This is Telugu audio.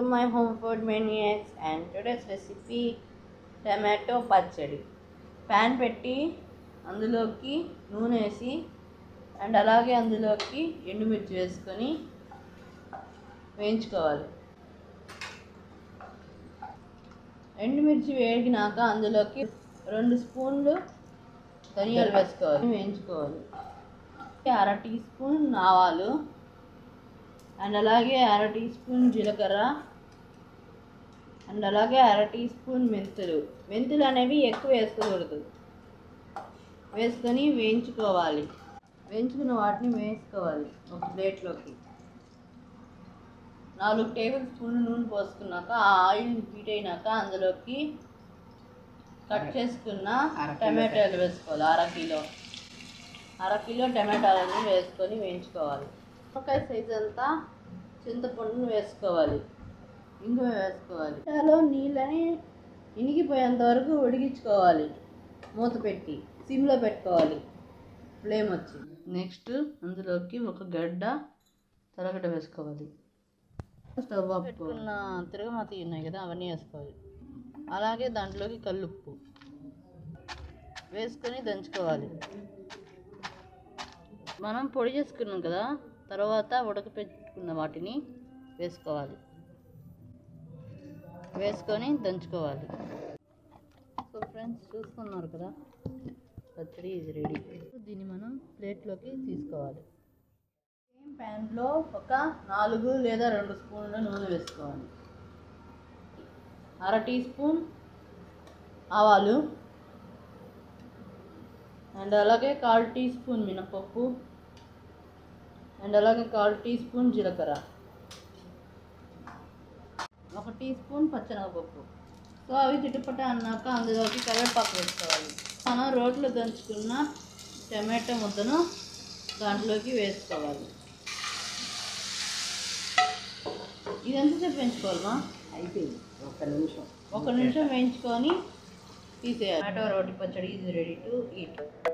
my home food maniacs and today's recipe tomato పచ్చడి ప్యాన్ పెట్టి అందులోకి నూనె వేసి అండ్ అలాగే అందులోకి ఎండుమిర్చి వేసుకొని వేయించుకోవాలి ఎండుమిర్చి వేగినాక అందులోకి రెండు స్పూన్లు ధనియాలు వేసుకోవాలి వేయించుకోవాలి అర టీ స్పూన్ ఆవాలు అండ్ అలాగే అర టీ స్పూన్ జీలకర్ర అండ్ అలాగే అర టీ స్పూన్ మెంతులు మెంతులు అనేవి ఎక్కువ వేసుకోకూడదు వేసుకొని వేయించుకోవాలి వేయించుకున్న వాటిని వేసుకోవాలి ఒక ప్లేట్లోకి నాలుగు టేబుల్ స్పూన్లు నూనె పోసుకున్నాక ఆ ఆయిల్ హీట్ అయినాక అందులోకి కట్ చేసుకున్న టమాటాలు వేసుకోవాలి అర కిలో అర కిలో టమాటాలను వేసుకొని వేయించుకోవాలి నిమ్మకాయ సైజ్ అంతా చింతపండును వేసుకోవాలి ఇంగువ వేసుకోవాలి టమాటాలో నీళ్ళని ఇనిగిపోయేంత వరకు ఉడికించుకోవాలి మూత పెట్టి సిమ్లో పెట్టుకోవాలి ఫ్లేమ్ వచ్చి నెక్స్ట్ అందులోకి ఒక గడ్డ తలగడ్డ వేసుకోవాలి స్టవ్ పెట్టుకున్న తిరగమాత ఉన్నాయి కదా అవన్నీ వేసుకోవాలి అలాగే దాంట్లోకి కల్లుప్పు వేసుకొని దంచుకోవాలి మనం పొడి చేసుకున్నాం కదా తర్వాత ఉడకపెట్టుకున్న వాటిని వేసుకోవాలి వేసుకొని దంచుకోవాలి సో ఫ్రెండ్స్ చూస్తున్నారు కదా పచ్చడి ఇది రెడీ దీన్ని మనం ప్లేట్లోకి తీసుకోవాలి సేమ్ ప్యాన్లో ఒక నాలుగు లేదా రెండు స్పూన్ల నూనె వేసుకోవాలి అర టీ స్పూన్ ఆవాలు అండ్ అలాగే కాల్ టీ స్పూన్ మినపప్పు అండ్ అలాగే కాల్ టీ స్పూన్ జీలకర్ర ఒక టీ స్పూన్ పచ్చనగపప్పు సో అవి చిట్టుపట్ట అన్నాక అందులోకి కరివేపాకు వేసుకోవాలి మనం రోట్లో దంచుకున్న టమాటో ముద్దను దాంట్లోకి వేసుకోవాలి ఇది ఎంతసేపు వేయించుకోవాలమ్మా అయిపోయింది ఒక నిమిషం ఒక నిమిషం వేయించుకొని తీసేయాలి టమాటో రోటి పచ్చడి ఈజ్ రెడీ టు ఈట్